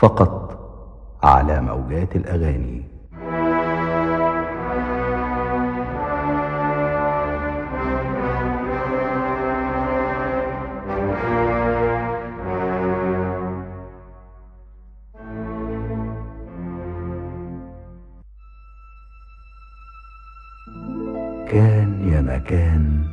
فقط على موجات الاغاني كان يا مكان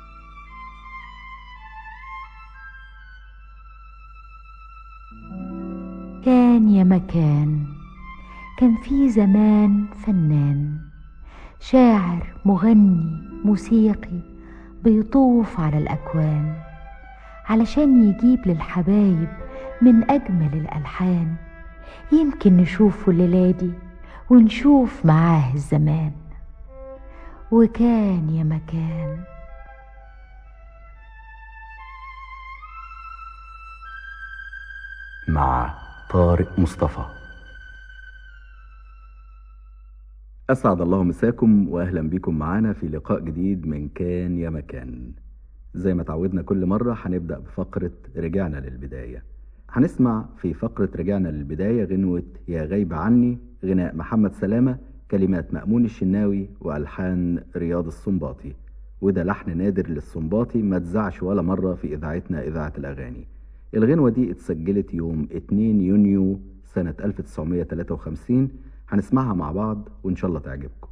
كان يا مكان كان في زمان فنان شاعر مغني موسيقي بيطوف على الأكوان علشان يجيب للحبايب من أجمل الألحان يمكن نشوفه الليلة دي ونشوف معاه الزمان وكان يا مكان مع طارق مصطفى أسعد الله مساكم وأهلا بكم معانا في لقاء جديد من كان يا مكان زي ما تعودنا كل مرة هنبدأ بفقرة رجعنا للبداية هنسمع في فقرة رجعنا للبداية غنوة يا غايبة عني غناء محمد سلامة كلمات مأمون الشناوي وألحان رياض السنباطي وده لحن نادر للسنباطي ما تزعش ولا مرة في إذاعتنا إذاعة الأغاني الغنوة دي اتسجلت يوم 2 يونيو سنة 1953 هنسمعها مع بعض وإن شاء الله تعجبكم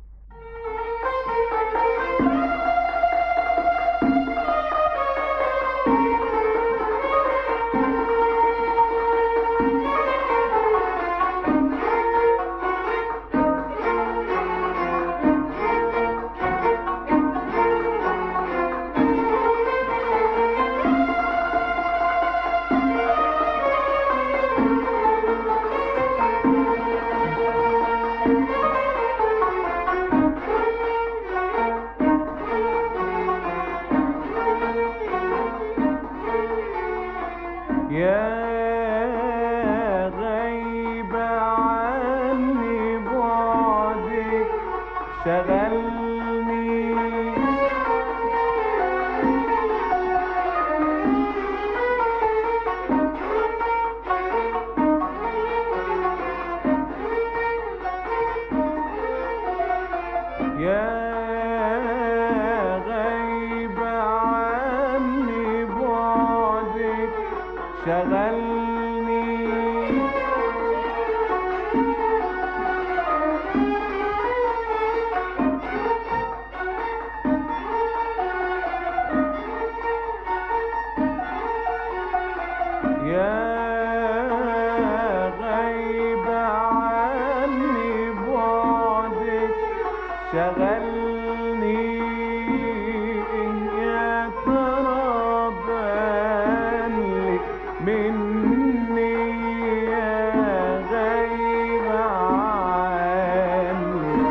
يا غايبة عني بعدك شغلني يا غايبة عني بعدك شغلني يا غايبة عني بعدك شغلني إن يا ترى بالك مني يا غايبة عني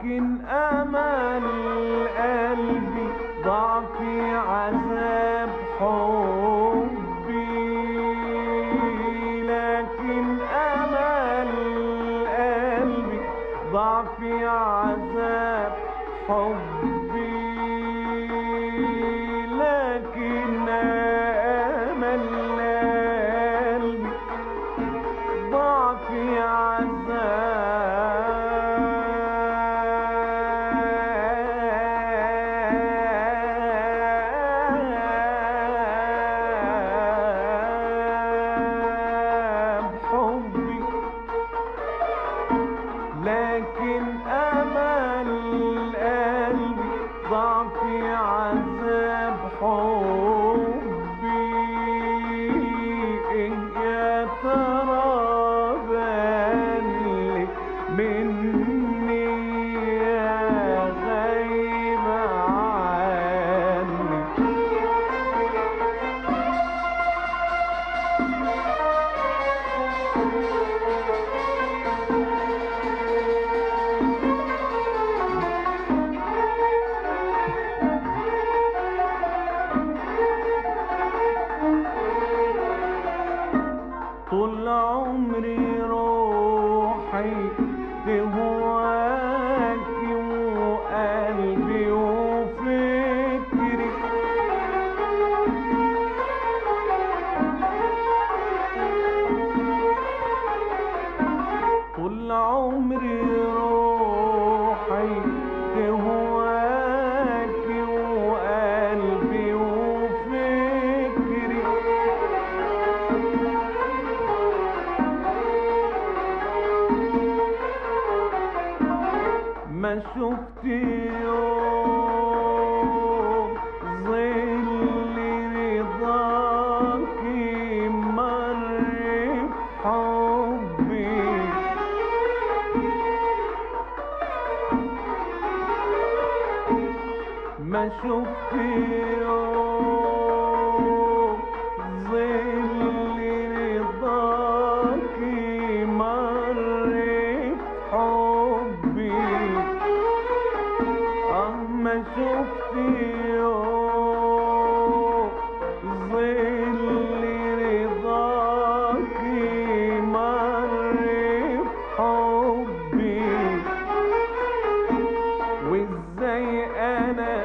لكن أمل قلبي ضعفي عذاب حبي لكن أمل قلبي ضعفي عذاب حبي لكن أمل قلبي ضعفي عذاب حبي لكن أمل قلبي ضعفي عذاب حبي إن يا ترى بالي مني يا غيب عني طول عمري روحي بهواك وقلبي وفكري طول عمري روحي بهواك وقلبي وفكري ما شفت يوم ظل رضاك مر حبي ما شفت يوم ظل رضاك مر حبي اه ما شفت يوم ظل رضاك مر حبي وازاي انا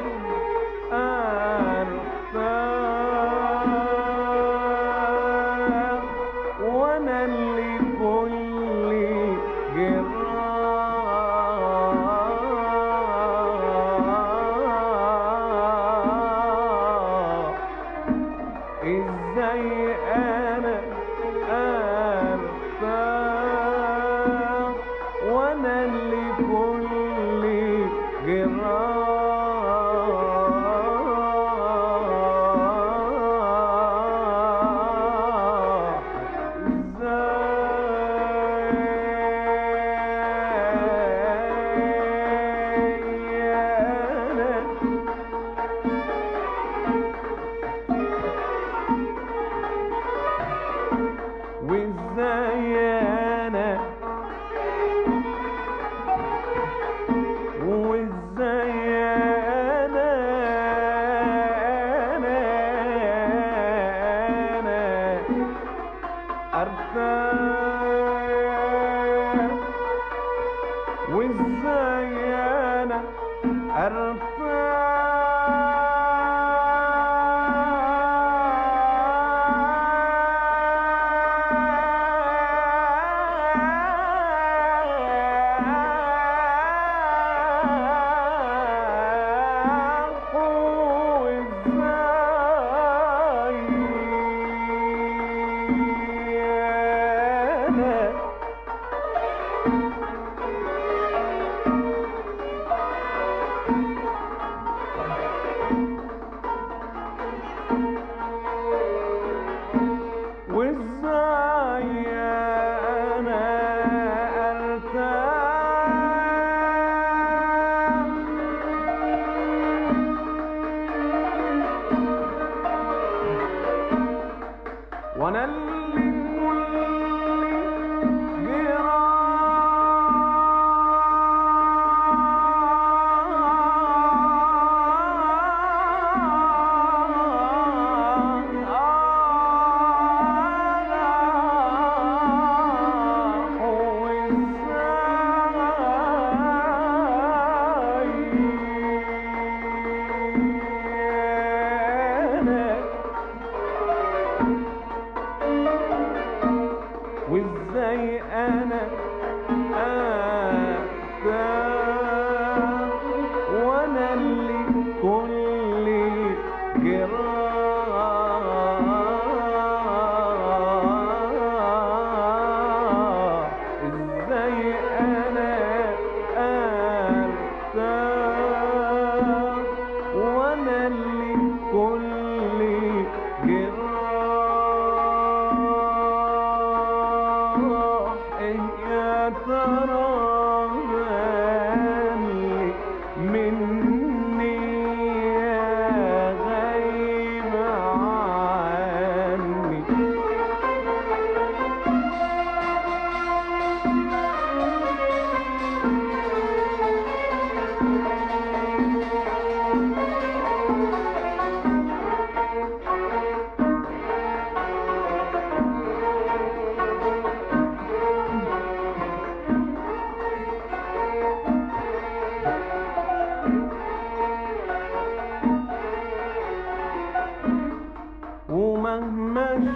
ارتاح وانا اللي كل جراح ازاي انا ارتاح وانا اللي كل جراح ازاي انا وازاي انا وازاي انا انا انا ارتاح وازاي انا ارتاح وازاي انا وازاي انا ارتاح وانا اللي كل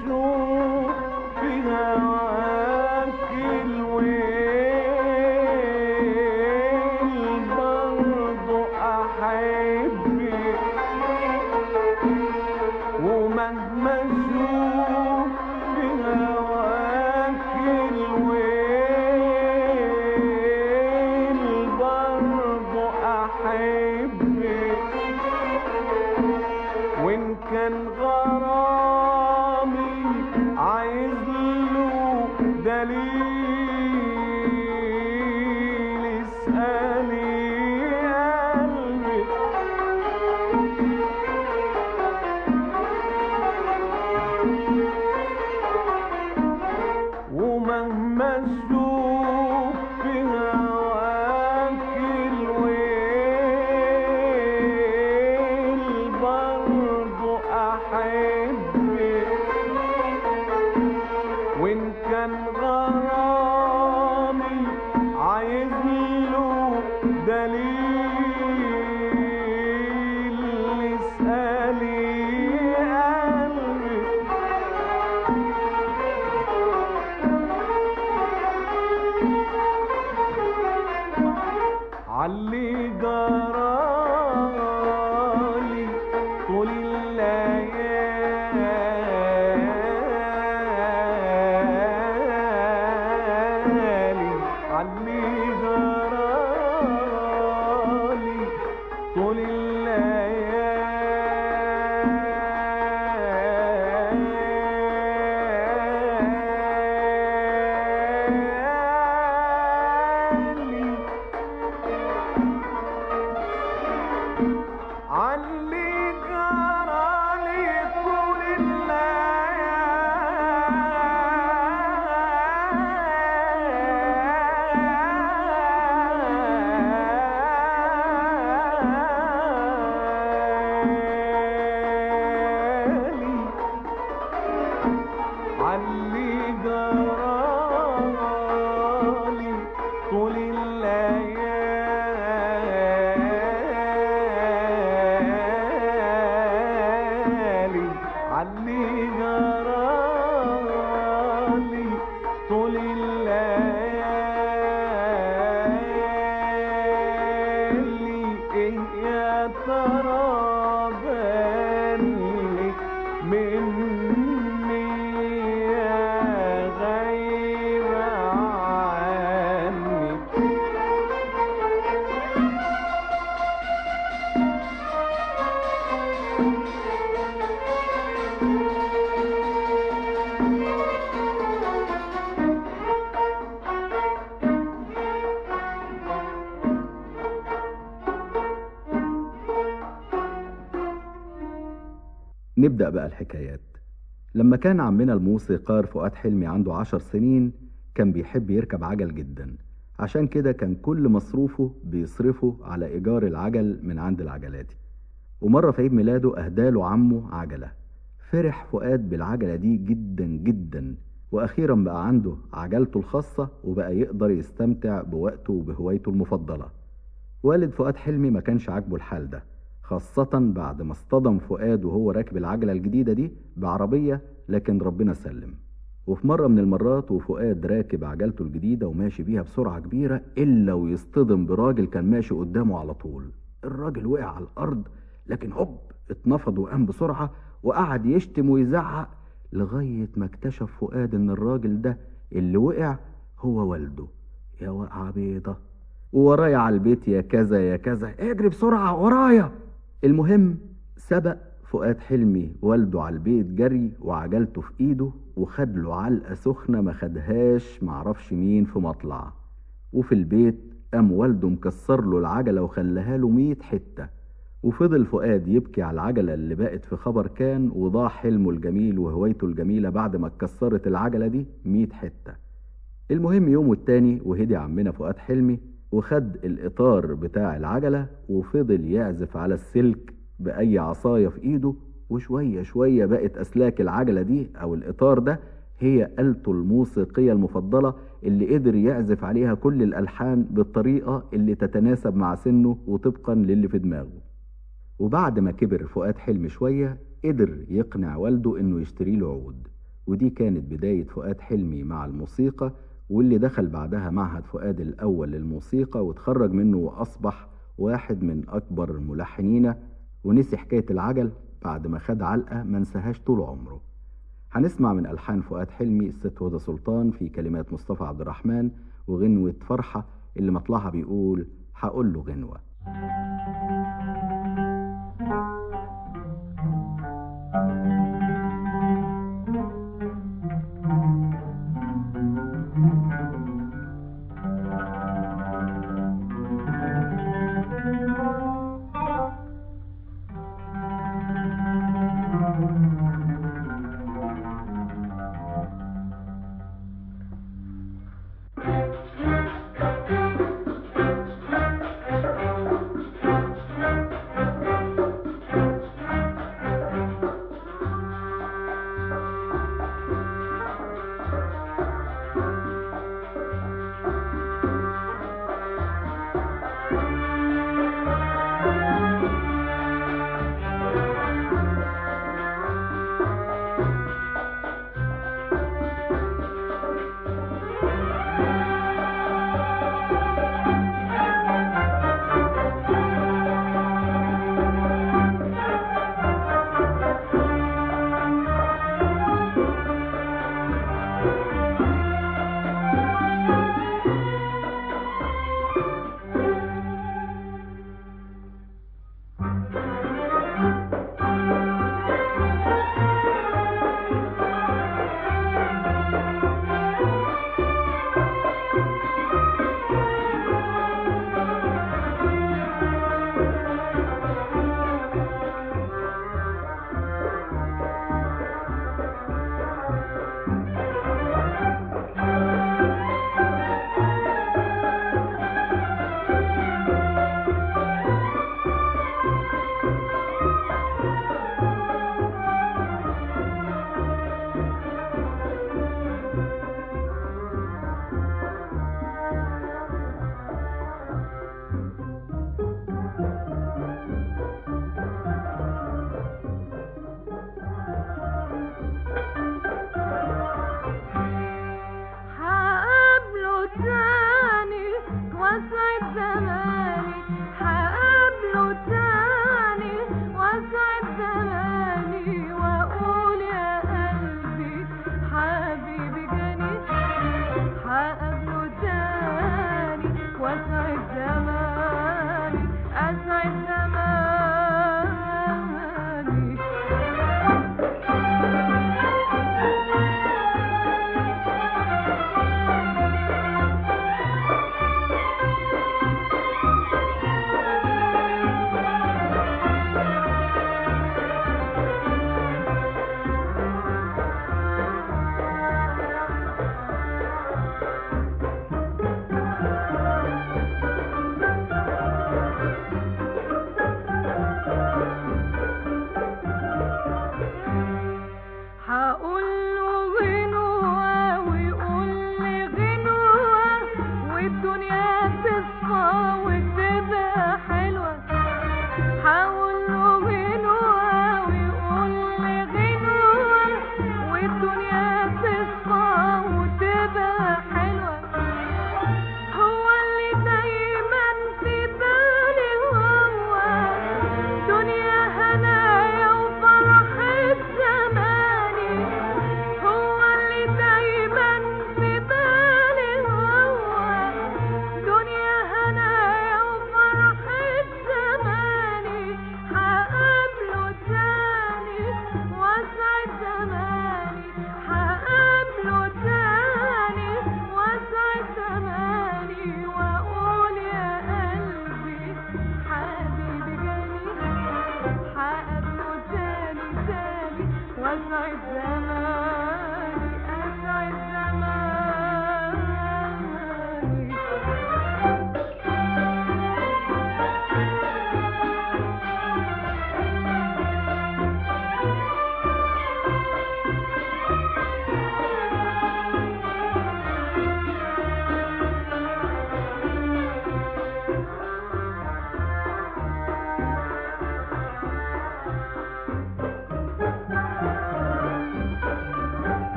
اشوف في هواك الويل برضو احبك ومهما اشوف في هواك الويل برضو احبك وان كان غرامي عايز له دليل اسألي قلبي ومهما اشوف في هواك الويل برضو احبك وان كان غرامي عايز له دليل اسألي قلبي علي جرالي طول الليالي علي جرالي طول الليالي علي جرالي طول الليالي علي جرالي طول الليالي علي جرالي طول الليالي ايه يا ترى بالي مني يا غيب عني نبدأ بقى الحكايات لما كان عمنا الموسيقار فؤاد حلمي عنده عشر سنين كان بيحب يركب عجل جدا عشان كده كان كل مصروفه بيصرفه على إيجار العجل من عند العجلاتي ومرة في عيد ميلاده أهداله عمه عجلة فرح فؤاد بالعجلة دي جدا جدا وأخيرا بقى عنده عجلته الخاصة وبقى يقدر يستمتع بوقته وبهوايته المفضلة والد فؤاد حلمي ما كانش عاجبه الحال ده خاصة بعد ما اصطدم فؤاد وهو راكب العجلة الجديدة دي بعربية لكن ربنا سلم وفي مرة من المرات وفؤاد راكب عجلته الجديدة وماشي بيها بسرعة كبيرة إلا ويصطدم براجل كان ماشي قدامه على طول الراجل وقع على الأرض لكن هوب اتنفض وقام بسرعة وقعد يشتم ويزعق لغاية ما اكتشف فؤاد إن الراجل ده اللي وقع هو والده يا وقعة بيضة وورايا على البيت يا كذا يا كذا اجري بسرعة ورايا المهم سبق فؤاد حلمي والده على البيت جري وعجلته في ايده وخد له علقة سخنة ما خدهاش معرفش مين في مطلع وفي البيت قام والده مكسر له العجلة وخلاها له ميت حتة وفضل فؤاد يبكي على العجلة اللي بقت في خبر كان وضاع حلمه الجميل وهوايته الجميلة بعد ما اتكسرت العجلة دي ميت حتة المهم يوم التاني وهدي عمنا فؤاد حلمي وخد الإطار بتاع العجلة وفضل يعزف على السلك بأي عصاية في إيده وشوية شوية بقت أسلاك العجلة دي أو الإطار ده هي آلته الموسيقية المفضلة اللي قدر يعزف عليها كل الألحان بالطريقة اللي تتناسب مع سنه وطبقا للي في دماغه وبعد ما كبر فؤاد حلمي شوية قدر يقنع والده إنه يشتري له عود ودي كانت بداية فؤاد حلمي مع الموسيقى واللي دخل بعدها معهد فؤاد الأول للموسيقى وتخرج منه وأصبح واحد من أكبر الملحنين ونسي حكاية العجل بعد ما خد علقة ما نساهاش طول عمره هنسمع من ألحان فؤاد حلمي الست هدى سلطان في كلمات مصطفى عبد الرحمن وغنوة فرحة اللي مطلعها بيقول هقول له غنوة هقابله تاني واسعد زماني هقابله تاني واسعد زماني واقول يا قلبي حبيبي جاني هقابله تاني واسعد زماني اسعد زماني هقول له غنوة ويقول لي غنوة والدنيا تصفى وتبقى حلوة هقول له غنوة ويقول لي غنوة والدنيا تصفى وتبقى حلوة هو اللي دايما في بالي هو دنيا هنايا وفرحة زماني هو اللي دايما في بالي هو دنيا هنايا وفرحة زماني هقابله تاني واسعد زماني هقابله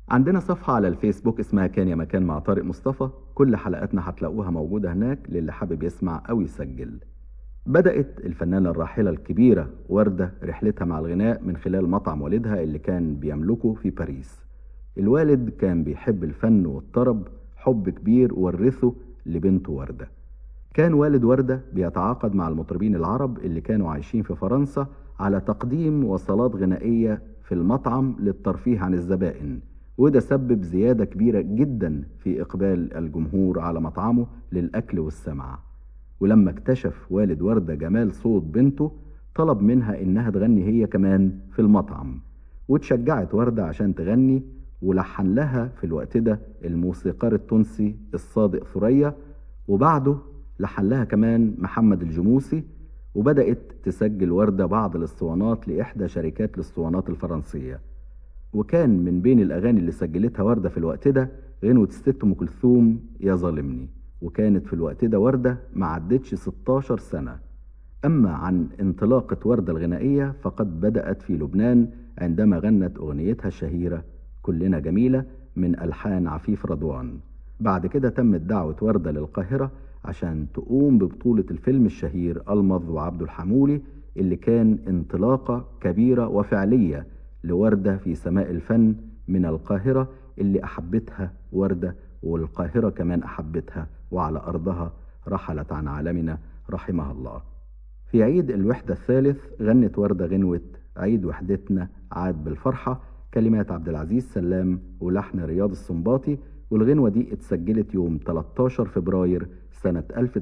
عندنا صفحة على الفيسبوك اسمها كان يا مكان مع طارق مصطفى كل حلقاتنا هتلاقوها موجودة هناك للي حابب يسمع أو يسجل بدأت الفنانة الراحلة الكبيرة وردة رحلتها مع الغناء من خلال مطعم والدها اللي كان بيملكه في باريس الوالد كان بيحب الفن والطرب حب كبير ورثه لبنته وردة كان والد وردة بيتعاقد مع المطربين العرب اللي كانوا عايشين في فرنسا على تقديم وصلات غنائية في المطعم للترفيه عن الزبائن وده سبب زيادة كبيرة جدا في إقبال الجمهور على مطعمه للأكل والسمع ولما اكتشف والد وردة جمال صوت بنته طلب منها إنها تغني هي كمان في المطعم وتشجعت وردة عشان تغني ولحن لها في الوقت ده الموسيقار التونسي الصادق ثريا وبعده لحن لها كمان محمد الجموسي وبدأت تسجل وردة بعض الاسطوانات لإحدى شركات الاسطوانات الفرنسية وكان من بين الأغاني اللي سجلتها وردة في الوقت ده غنوة الست أم كلثوم يا ظالمني وكانت في الوقت ده وردة ما عدتش 16 سنة أما عن انطلاقة وردة الغنائية فقد بدأت في لبنان عندما غنت أغنيتها الشهيرة كلنا جميلة من ألحان عفيف رضوان بعد كده تمت دعوة وردة للقاهرة عشان تقوم ببطولة الفيلم الشهير المض وعبد الحمولي اللي كان انطلاقة كبيرة وفعلية لوردة في سماء الفن من القاهرة اللي أحبتها وردة والقاهرة كمان أحبتها وعلى أرضها رحلت عن عالمنا رحمها الله في عيد الوحدة الثالث غنت وردة غنوة عيد وحدتنا عاد بالفرحة كلمات عبد العزيز سلام ولحن رياض السنباطي والغنوة دي اتسجلت يوم 13 فبراير سنة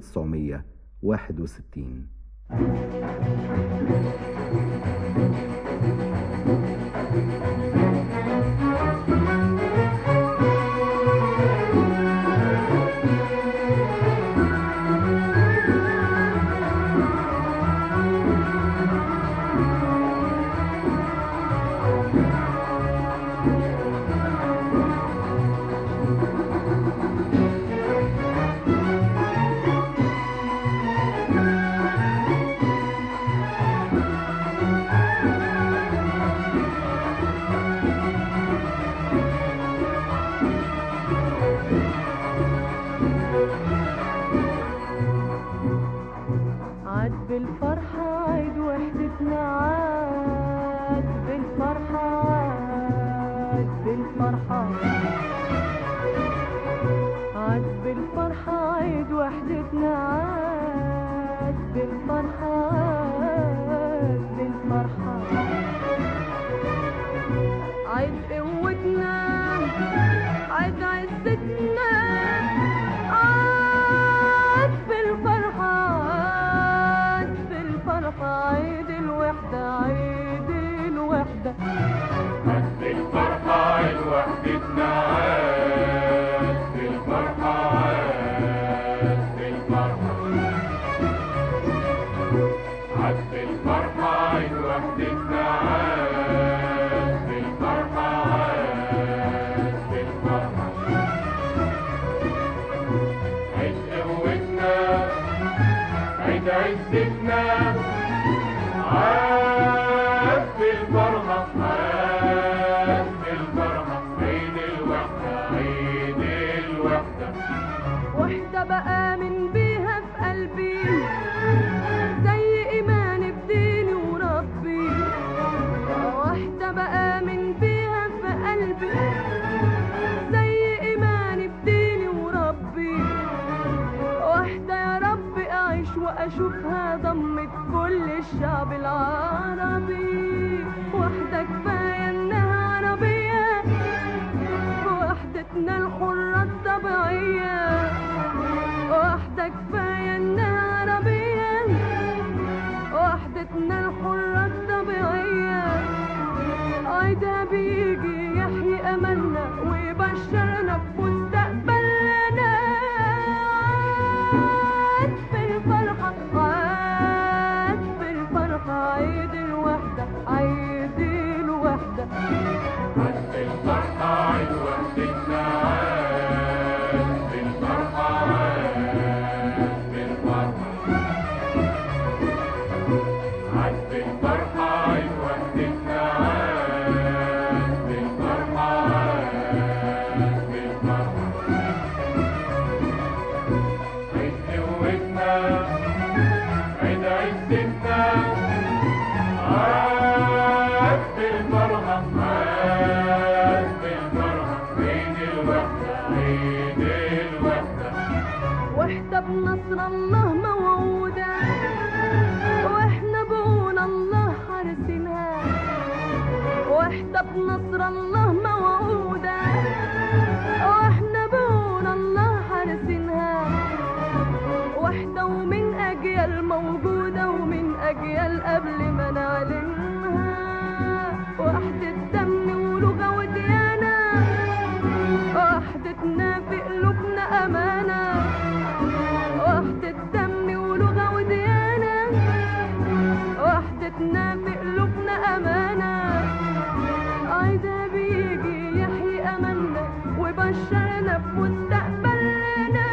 1961 عاد بالفرحة عيد وحدتنا عاد بالفرحة عاد بالفرحة عاد بالفرحة عيد وحدتنا عاد بالفرحة عاد بالفرحة عيد قوتنا عيد عزتنا عاد بالفرحة عاد بالفرحة عيد الوحدة عيد الوحدة بالفرحة عيد وحدتنا عاد بالفرحة عاد بالفرحة عاد بالفرحة عيد وحدتنا عاد بالفرحة عاد بالفرحة عيد قوتنا عيد عزتنا عاد بالفرحة عاد بالفرحة عيد الوحدة عيد الوحدة وحدة بآمن بيها في قلبي زي إيماني بديني وربي وحدة بآمن بيها في قلبي زي إيماني بديني وربي وحدة يا رب أعيش وأشوفها ضمت كل الشعب العربي وحدة كفاية إنها عربية وحدتنا الحرة الطبيعية واحدة كفاية إنها عربية وحدتنا الحرة الطبيعية عيدها بيجي يحيي أملنا ويبشرنا بمستقبلنا عاد بالفرحة عاد بالفرحة عيد الوحدة عيد الوحدة عاد بالفرحة عيد وحدتنا عاد بالفرحة عاد بالفرحة عاد بالفرحة عيد وحدتنا عاد بالفرحة عاد بشرنا بمستقبلنا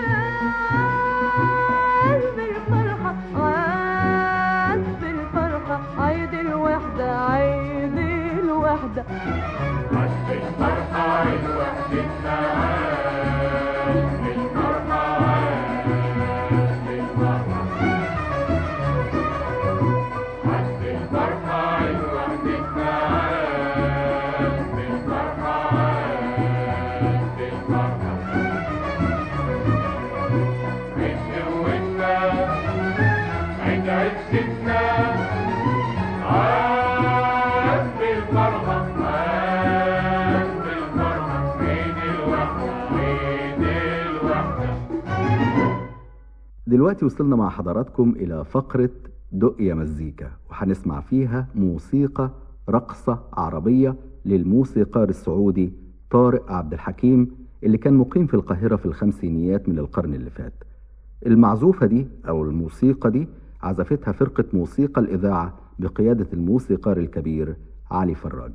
بالفرحة عاد بالفرحة عيد الوحدة عيد الوحدة عاش بالفرحة عيد وحدتنا عاش بالفرحة عاش بالفرحة عاش بالفرحة عيد وحدتنا عاش بالفرحة عاش بالفرحة عيد قوتنا عيد عزتنا عاش بالفرحة عاش بالفرحة عيد الوحدة عيد الوحدة دلوقتي وصلنا مع حضراتكم إلى فقرة دق يا مزيكا وهنسمع فيها موسيقى رقصة عربية للموسيقار السعودي طارق عبد الحكيم اللي كان مقيم في القاهرة في الخمسينيات من القرن اللي فات المعزوفة دي أو الموسيقى دي عزفتها فرقة موسيقى الإذاعة بقيادة الموسيقار الكبير علي فراج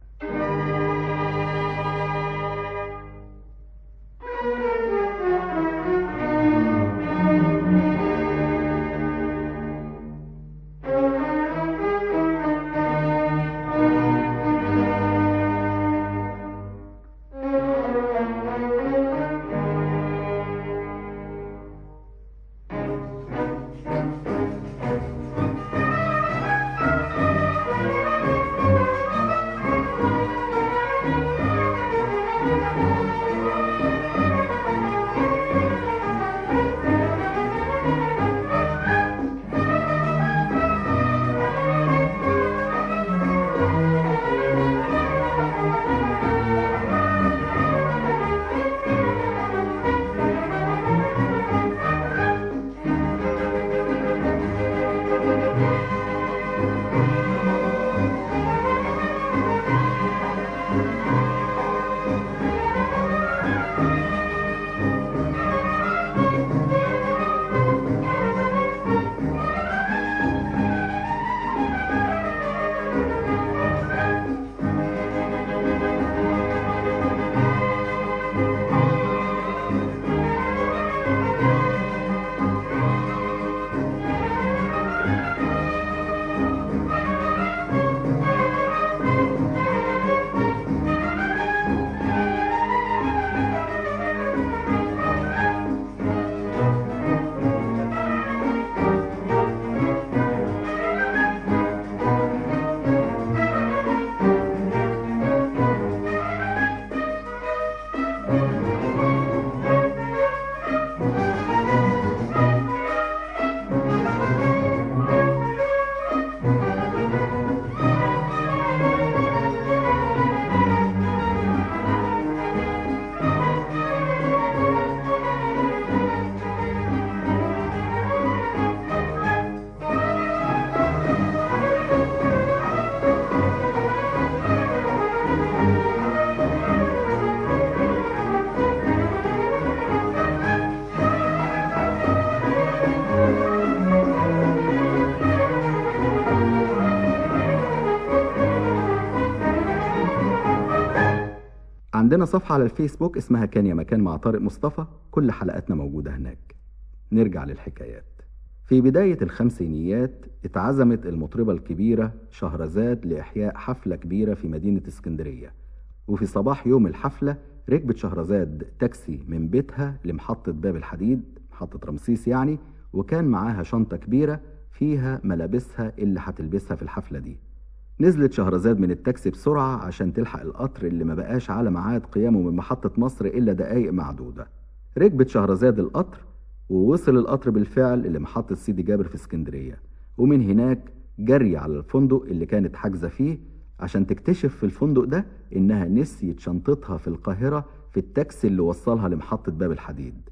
عندنا صفحة على الفيسبوك اسمها كان يا مكان مع طارق مصطفى كل حلقاتنا موجودة هناك نرجع للحكايات في بداية الخمسينيات اتعزمت المطربة الكبيرة شهرزاد لإحياء حفلة كبيرة في مدينة اسكندرية وفي صباح يوم الحفلة ركبت شهرزاد تاكسي من بيتها لمحطة باب الحديد محطة رمسيس يعني وكان معاها شنطة كبيرة فيها ملابسها اللي هتلبسها في الحفلة دي نزلت شهرزاد من التاكسي بسرعة عشان تلحق القطر اللي ما بقاش على ميعاد قيامه من محطة مصر إلا دقايق معدودة ركبت شهرزاد القطر ووصل القطر بالفعل لمحطة سيدي جابر في اسكندرية ومن هناك جري على الفندق اللي كانت حاجزة فيه عشان تكتشف في الفندق ده إنها نسيت شنطتها في القاهرة في التاكسي اللي وصلها لمحطة باب الحديد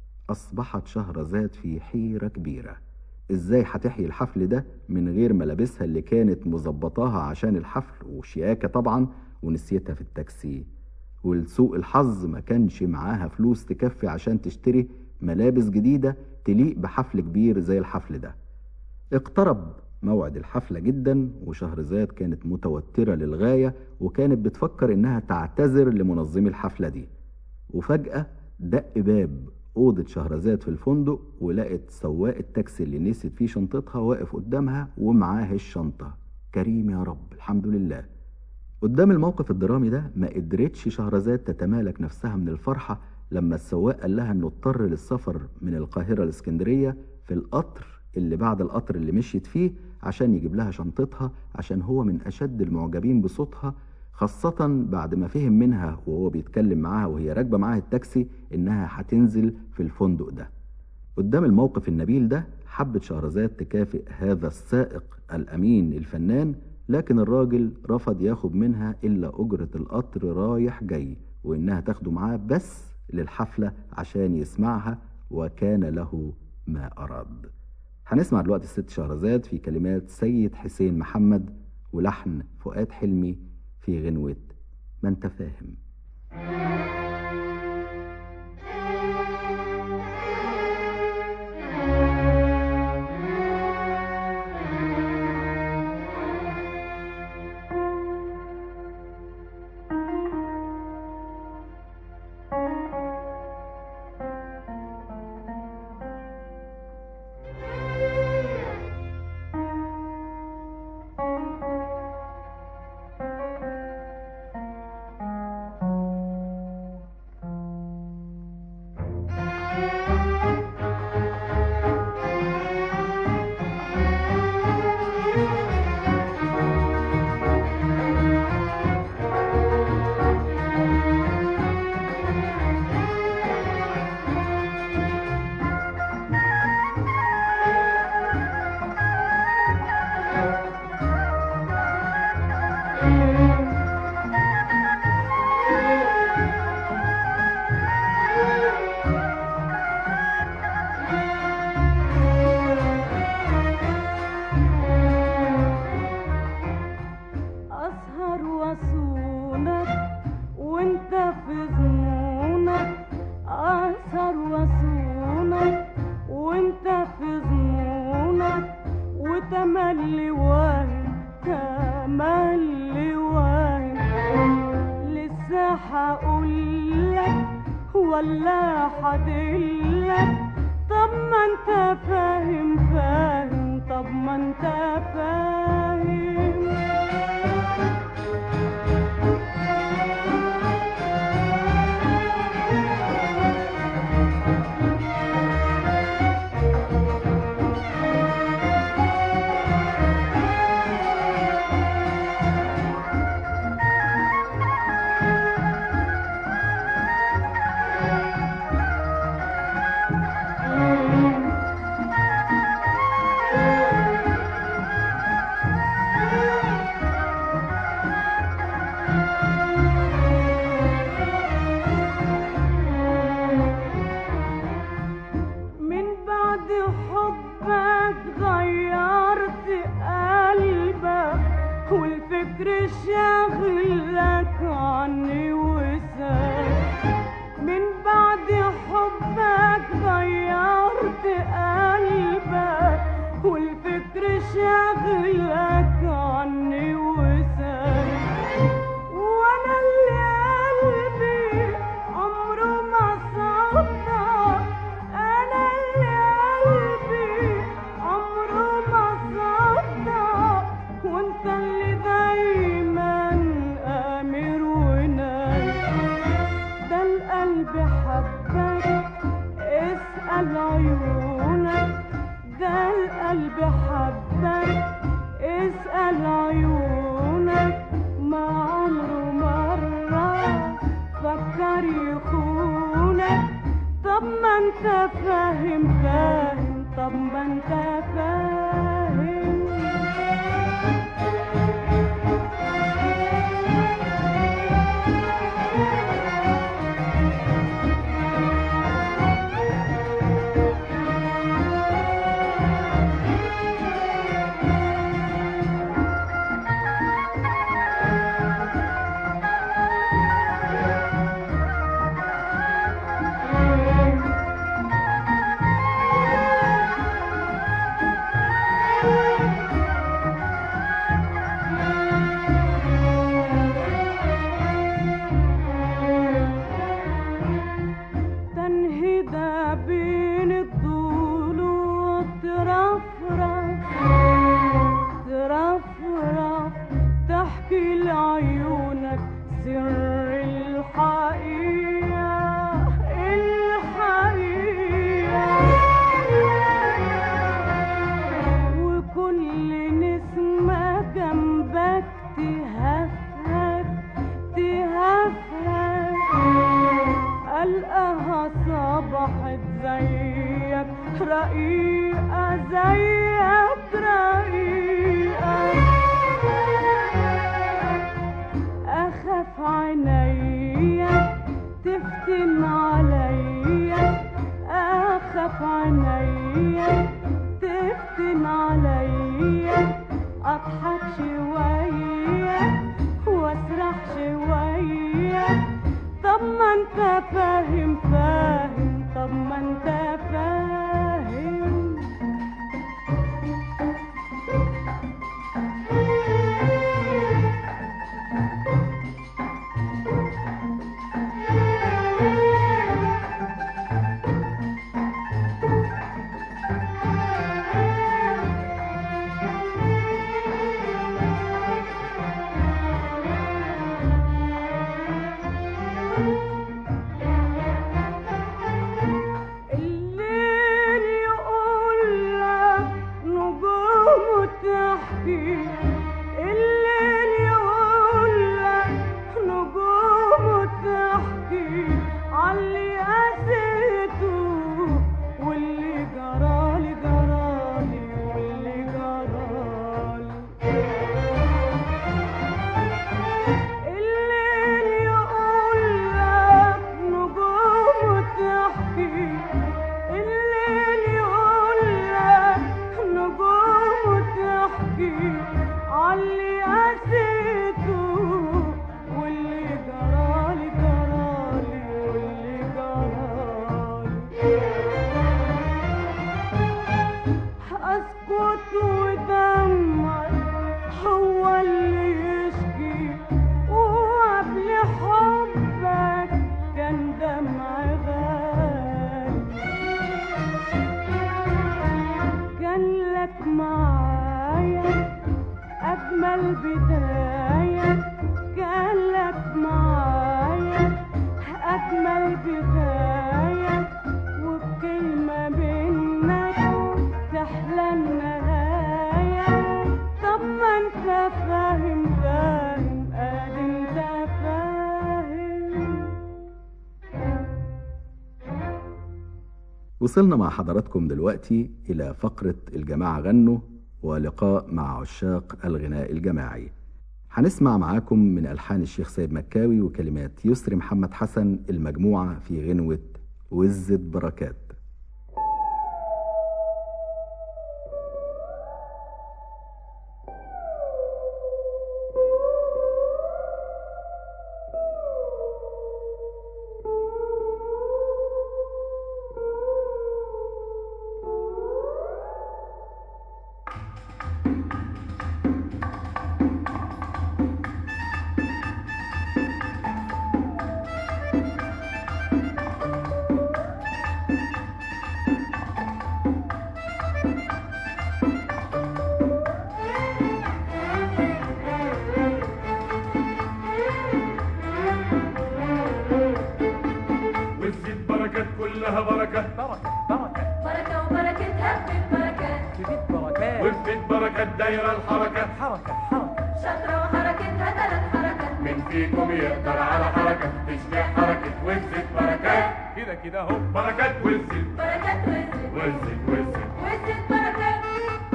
أصبحت شهرزاد في حيرة كبيرة ازاي هتحيي الحفل ده من غير ملابسها اللي كانت مظبطاها عشان الحفل وشياكة طبعا ونسيتها في التاكسي ولسوء الحظ ما كانش معاها فلوس تكفي عشان تشتري ملابس جديدة تليق بحفل كبير زي الحفل ده اقترب موعد الحفلة جدا وشهرزاد كانت متوترة للغاية وكانت بتفكر انها تعتذر لمنظمي الحفلة دي وفجأة دق باب أوضة شهرزاد في الفندق ولقت سواق التاكسي اللي نسيت فيه شنطتها واقف قدامها ومعاه الشنطة كريم يا رب الحمد لله قدام الموقف الدرامي ده ما قدرتش شهرزاد تتمالك نفسها من الفرحة لما السواق قال لها انه اضطر للسفر من القاهرة لاسكندرية في القطر اللي بعد القطر اللي مشيت فيه عشان يجيب لها شنطتها عشان هو من أشد المعجبين بصوتها خاصة بعد ما فهم منها وهو بيتكلم معاها وهي راكبة معاها التاكسي إنها هتنزل في الفندق ده قدام الموقف النبيل ده حبت شهرزاد تكافئ هذا السائق الأمين الفنان لكن الراجل رفض ياخد منها إلا أجرة القطر رايح جاي وإنها تاخده معاه بس للحفلة عشان يسمعها وكان له ما أراد هنسمع دلوقتي الست شهرزاد في كلمات سيد حسين محمد ولحن فؤاد حلمي في غنوة ما انت فاهم أسهر وأصونك وأنت في ظنونك أسهر وأصونك وأنت في ظنونك وتملي واهم تملي واهم لسه هقولك ولا هدلك طب ما انت فاهم فاهم طب ما انت فاهم من بعد حبك غيرت قلبك والفكر شاغلك عني وساب من بعد حبك غيرت قلبك والفكر شاغلك عني وساب وانا اللي قلبي عمره ما صدق انا اللي قلبي عمره ما صدق وانت اللي دايما امر وناي ده القلب حبك اسأل عيونك ده القلب حبك اسأل عيونك ما عمره مرة فكر يخونك طب ما انت فاهم فاهم طب ما انت فاهم رقيقة زيك رقيقة أخاف عينيا تفتن عليا أخاف عينيا تفتن عليا أضحك شوية وأسرح شوية طب ما انت فاهم فاهم طب ما انت فاهم الليل يقول لك نجوم تحكي الليل يقول لك نجوم تحكي عاللي قسيته واللي جرالي جرالي واللي جرالي الليل يقول لك نجوم تحكي الليل يقول لك نجوم تحكي عاللي قسيته واللي جرالي جرالي واللي جرالي اسكت ودمك هو اللي يشكي وقبل حبك كان دمع غالي كان لك معايا أجمل بداية كان لك معايا أجمل بداية وبكلمة منك تحلى النهاية طب ما انت فاهم فاهم ادي انت فاهم وصلنا مع حضراتكم دلوقتي إلى فقرة الجماعة غنوا ولقاء مع عشاق الغناء الجماعي هنسمع معاكم من ألحان الشيخ سيد مكاوي وكلمات يسري محمد حسن المجموعة في غنوة وزة بركات والزيت بركات كلها بركة بركة بركة بركة وبركتها في بركات تزيد بركات والزيت بركات دايرة الحركة حركة حركة شاطرة وحركتها ثلاث حركات من فيكم يقدر على حركة تشبه حركة والزيت بركات كده كده اهو بركات والزيت بركات وزت والزيت والزيت وزت بركات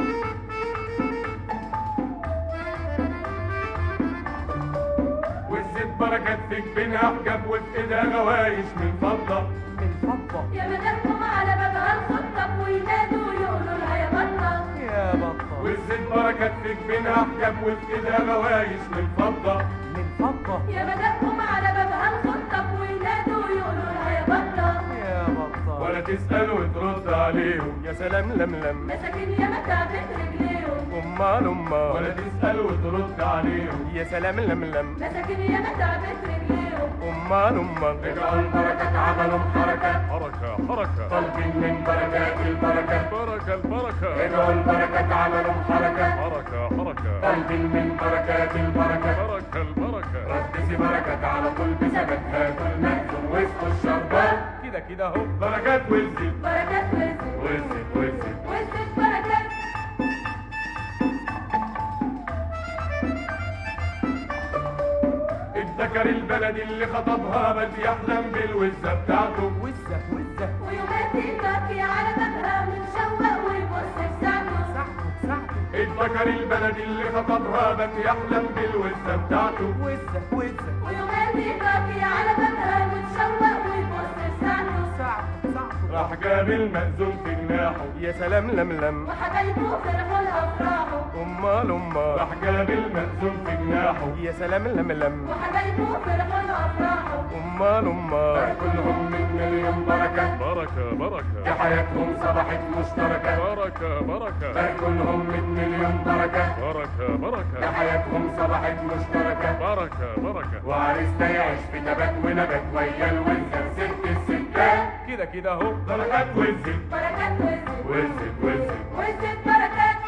والزيت بركات في جبينها حجاب وفي ايدها غوايش من فضة من فضة يا مدامكم على بابها الخطة وينادوا يقولوا لها يا بطة يا بطة والزيت بركات في جبينها حجاب وفي ايدها غوايش من فضة من فضة يا مدامكم على بابها الخطة وينادوا يقولوا لها يا بطة يا بطة ولا تسأل وترد عليهم يا سلام لملم مساكين يا متعبت رجليهم أمال أمال ولا تسأل وترد عليهم يا سلام لملم مساكين يا متعبت رجليهم أمال أمال رجعوا البركات عملوا حركة حركة حركة طالبين من بركات البركة بركة البركة رجعوا البركات عملوا حركة حركة حركة طالبين من بركات البركة بركة البركة ركزي بركات على طول بثبات هاتوا المأذون واسقوا الشربات كده كده اهو بركات والزيت بركات وزت والزيت والزيت وزت بركات الذكر البلدي اللي خطبها بد يحلم بالوزة بتاعته وزة وزة ويوماتي باكي على بابها من شهر بركة للبلد اللي خطبها بك يحلم بالوزة بتاعته وزة وزة ويغني باكي على بابها وتشوق ويبص لساعته ساعته ساعته راح جاب المأذون في جناحه يا سلام لملم وحبايبه فرحوا لأفراحه أمال أمال راح جاب المأذون في جناحه يا سلام لملم وحبايبه فرحوا لأفراحه أمال أمال كلهم من مليون بركة بركة في بركة حياتهم صبحت مشتركة بركة بركة بل كلهم من مليون بركة بركة في بركة حياتهم صبحت مشتركة بركة بركة وعريسنا يعيش في تبات ونبات ويا الوزة ست الستات كده كده أهو بركات وزة بركات وزت وزة وزة وزت بركات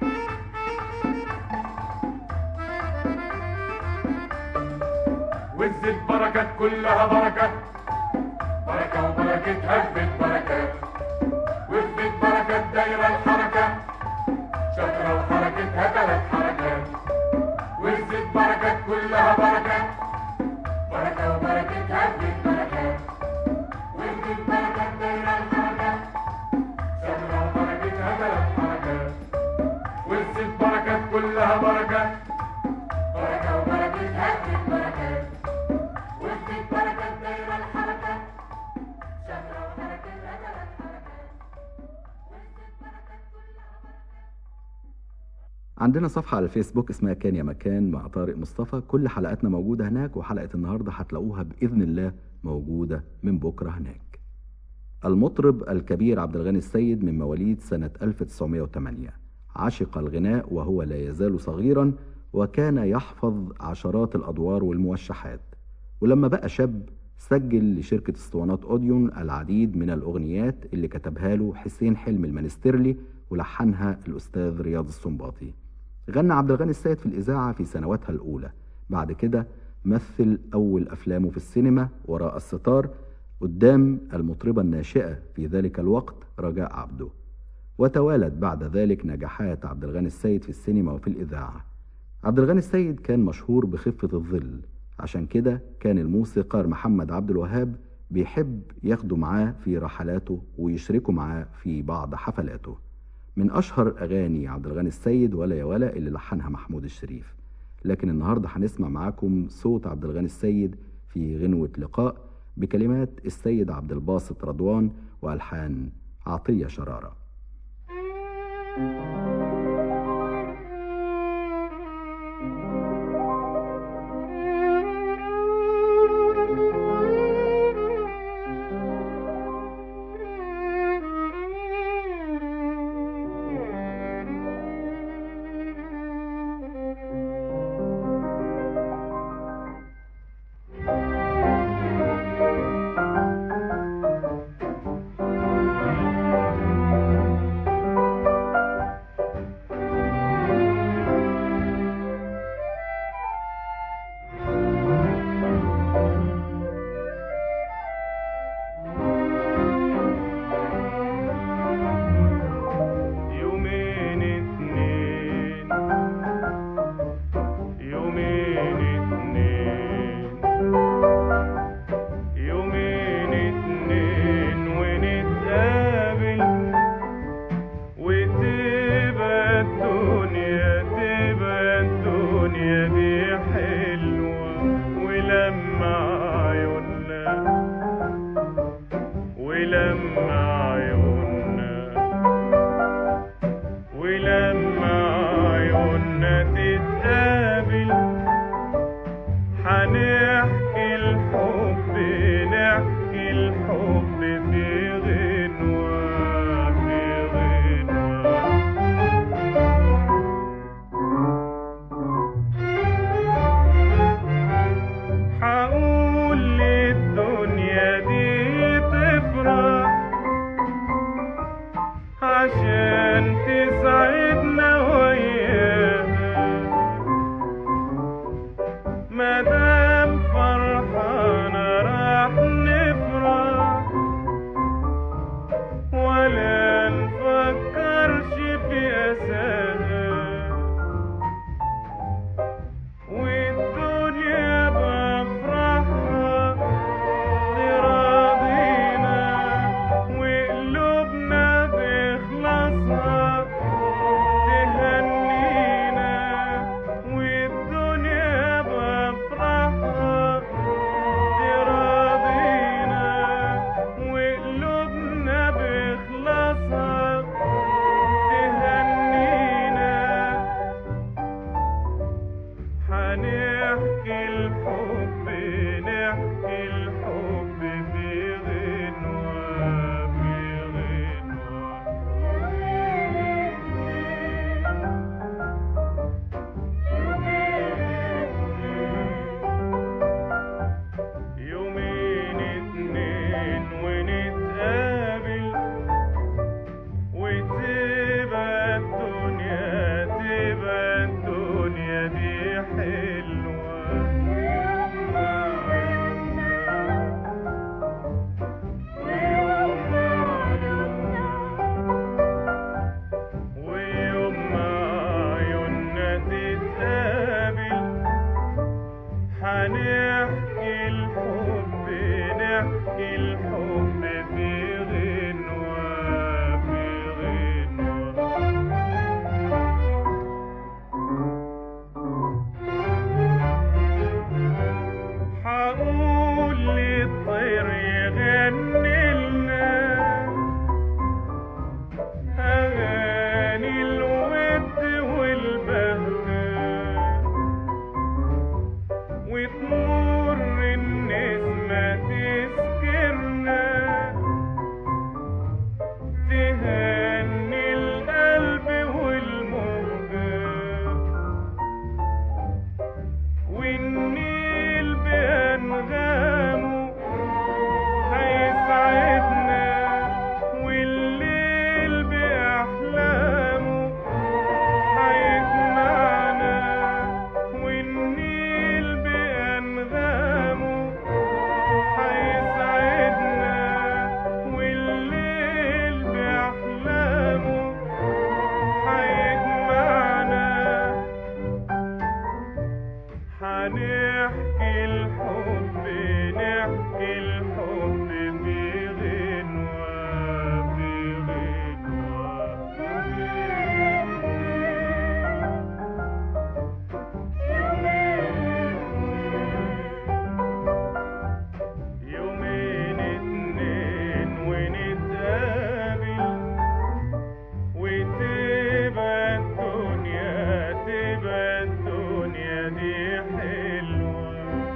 وزة بركات كلها بركة بركة وبركة هبت بركات وزة بركات دايرة الحركة شجرة وحركتها ثلاث حركات وزة بركات كلها بركة بركة وبركة هبت بركات وزة بركات دايرة الحركة شجرة وحركتها ثلاث حركات وزة بركات كلها بركة بركة وبركة هبت بركات وزة بركات دايرة الحركة شجرة وحركتها ثلاث حركات وزة بركات كلها بركات عندنا صفحة على الفيسبوك اسمها كان يا مكان مع طارق مصطفى كل حلقاتنا موجودة هناك وحلقة النهاردة هتلاقوها بإذن الله موجودة من بكرة هناك المطرب الكبير عبد الغني السيد من مواليد سنة 1908 عشق الغناء وهو لا يزال صغيرا وكان يحفظ عشرات الأدوار والموشحات ولما بقى شاب سجل لشركة اسطوانات أوديون العديد من الأغنيات اللي كتبها له حسين حلمي المنسترلي ولحنها الأستاذ رياض السنباطي غنى عبد الغني السيد في الإذاعة في سنواتها الأولى بعد كده مثل أول أفلامه في السينما وراء الستار قدام المطربة الناشئة في ذلك الوقت رجاء عبده وتوالت بعد ذلك نجاحات عبد الغني السيد في السينما وفي الإذاعة عبد الغني السيد كان مشهور بخفة الظل عشان كده كان الموسيقار محمد عبد الوهاب بيحب ياخده معاه في رحلاته ويشركه معاه في بعض حفلاته من أشهر أغاني عبد الغني السيد ولا يا ولا اللي لحنها محمود الشريف لكن النهاردة هنسمع معاكم صوت عبد الغني السيد في غنوة لقاء بكلمات السيد عبد الباسط رضوان وألحان عطية شرارة يومين اتنين يومين اتنين يومين اتنين ونتقابل وتبقى الدنيا تبقى الدنيا دي حلوة ولما عيوننا ولما عيوننا ولما عيوننا تتقابل حنحكي الحب نحكي الحب في غنوة في غنوة حقول للدنيا دي تفرح نحكي الحب في غنوة في غنوة حقول للطير يغني لنا أغاني الود والبهجة وتمر النسمة تسكرنا تهني القلب والموجة والنيل بأنغامه هيسعدنا والليل بأحلامه هيجمعنا والنيل بأنغامه هيسعدنا والليل بأحلامه هيجمعنا هنحكي الحب نحكي الحب في غنوة في غنوة يومين اتنين ونتقابل وتبقى الدنيا تبقى الدنيا دي حلوة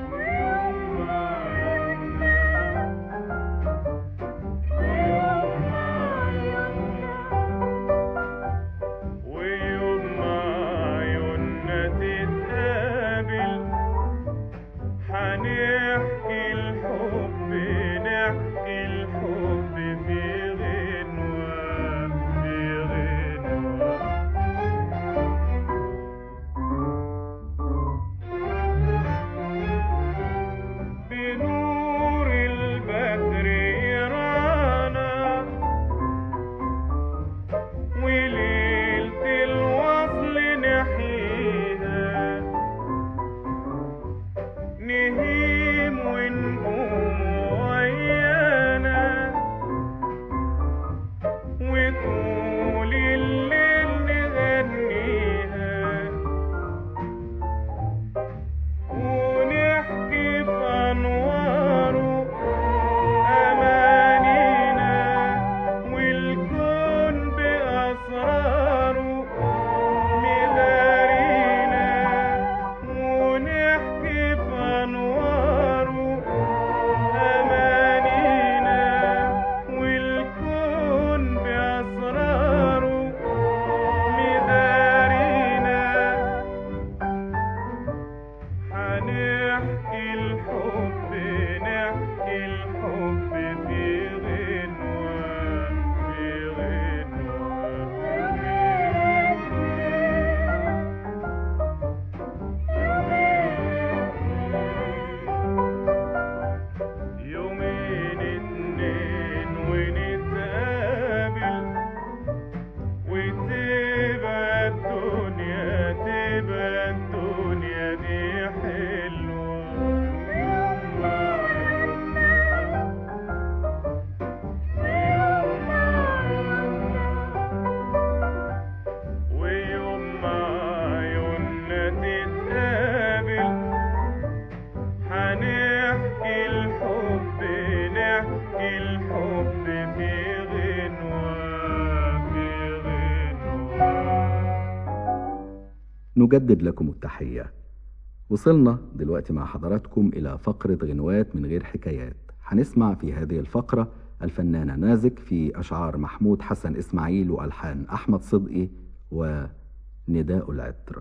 ويوم ما عيوننا تتقابل هنحكي الحب نحكي الحب في غنوة في غنوة بنور البدر يرانا وليلة الوصل نحيها نهيم ونقوم ويانا وطول الليل نغنيها ونحكي في أنواره أمانينا والكون بأسراره مدارينا ونحكي في أنواره أمانينا والكون بأسراره مدارينا هنحكي الحب نحكي الحب في غنوة في غنوة يومين اتنين ونتقابل وتبقى الدنيا تبقى الدنيا دي حلوة ويوم ما عيوننا تتقابل هنحكي الحب نحكي الحب في غنوة في غنوة نجدد لكم التحية وصلنا دلوقتي مع حضراتكم إلى فقرة غنوات من غير حكايات هنسمع في هذه الفقرة الفنانة نازك في أشعار محمود حسن إسماعيل وألحان أحمد صدقي ونداء العطر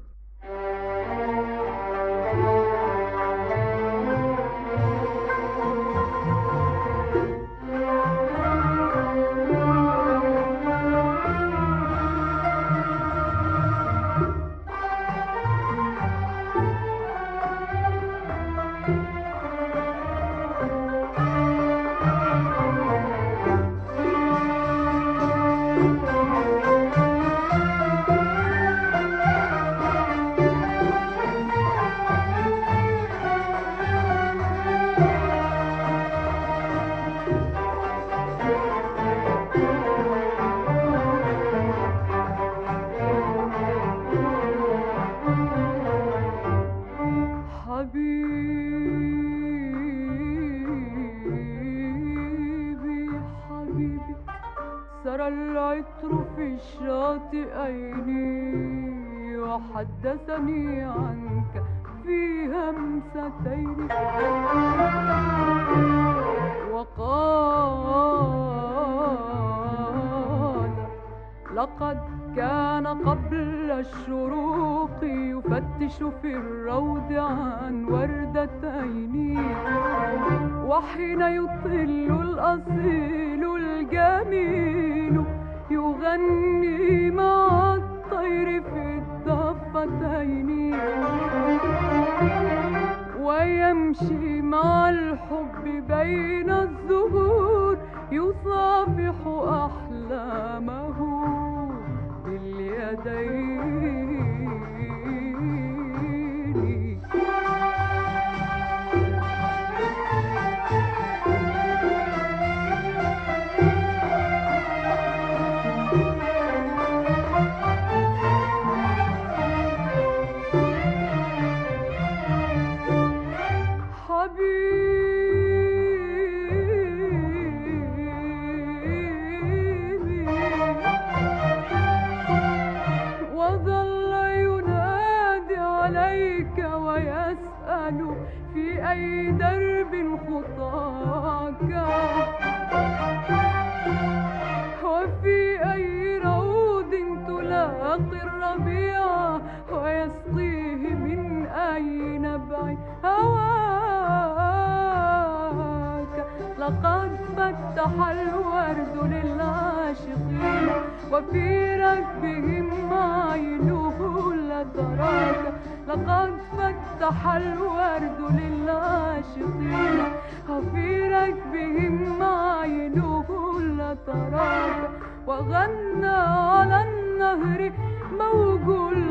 Thank سرى العطر في الشاطئين وحدثني عنك في همستين وقال لقد كان قبل الشروق يفتش في الروض عن وردتين وحين يطل الأصيل الجميل يغني مع الطير في الضفتين ويمشي مع الحب بين الزهور يصافح أحلامه باليدين حبيبي وظل ينادي عليك ويسأل في أي درب خطاك وفي أي روض تلاقي الربيع ويسقيه من أي نبع هواك لقد فتح الورد للعاشقين وفي ركبهم عينه لتراك لقد فتح الورد للعاشقين وفي ركبهم عينه لتراك وغنى على النهر موج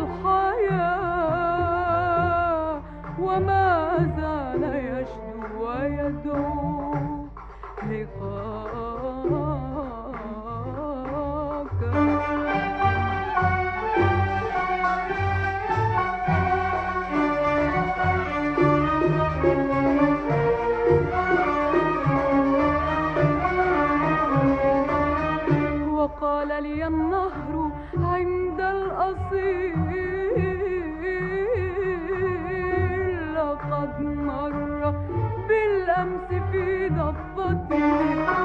الحياة وما زال يشدو ويدعو وقال لي النهر عند الأصيل لقد مر بالأمس في ضفتي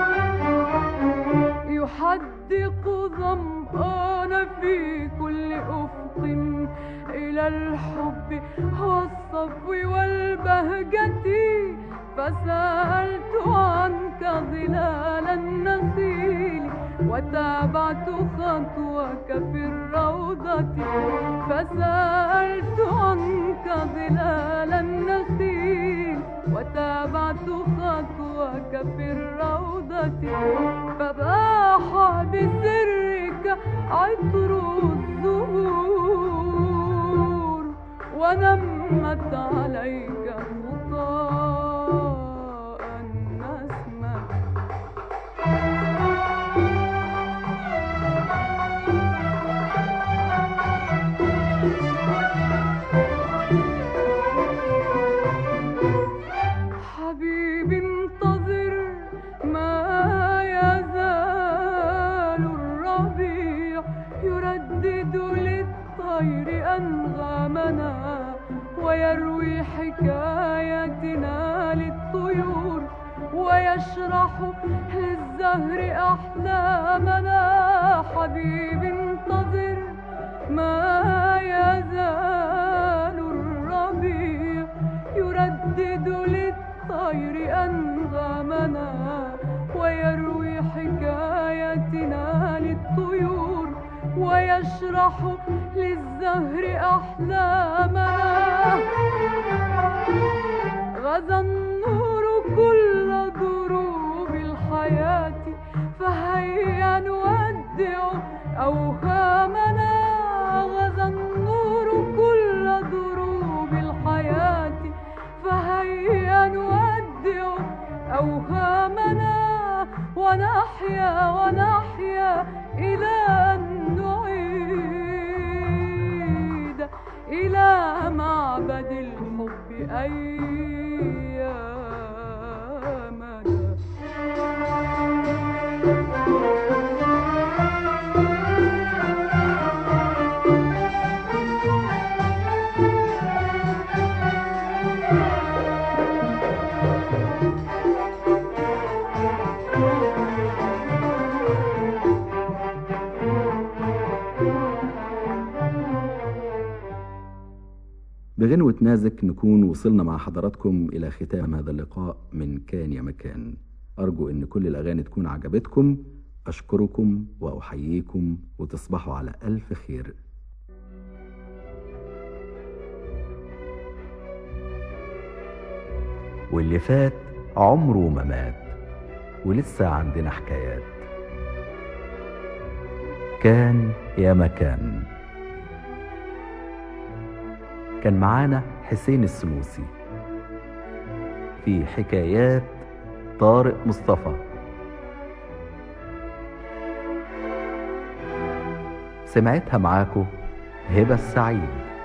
يحدق ظمآن في كل أفق إلى الحب والصفو والبهجة فسألت عنك ظلال النخيل وتابعت خطوك في الروضة فسألت عنك ظلال النخيل وتابعت خطوك في الروضة فباح بسرك عطر الزهور ونمت عليك خطاء النسمة حبيبي انتظر ما يزال الربيع يردد للطير أنغامنا ويروي حكايتنا للطيور ويشرح للزهر أحلامنا حبيبي انتظر ما يزال الربيع يردد للطير أنغامنا ويروي حكايتنا للطيور ويشرح للزهر أحلامنا غدا النور كل دروب الحياة فهيا نودع أوهامنا غدا النور كل دروب الحياة فهيا نودع أوهامنا ونحيا ونحيا إلى أن نعيد إلى معبد الحب أيامنا بغنوة نازك نكون وصلنا مع حضراتكم إلى ختام هذا اللقاء من كان يا مكان أرجو إن كل الأغاني تكون عجبتكم أشكركم وأحييكم وتصبحوا على ألف خير واللي فات عمره ما مات ولسه عندنا حكايات كان يا مكان كان معانا حسين السنوسي في حكايات طارق مصطفى سمعتها معاكو هبة السعيد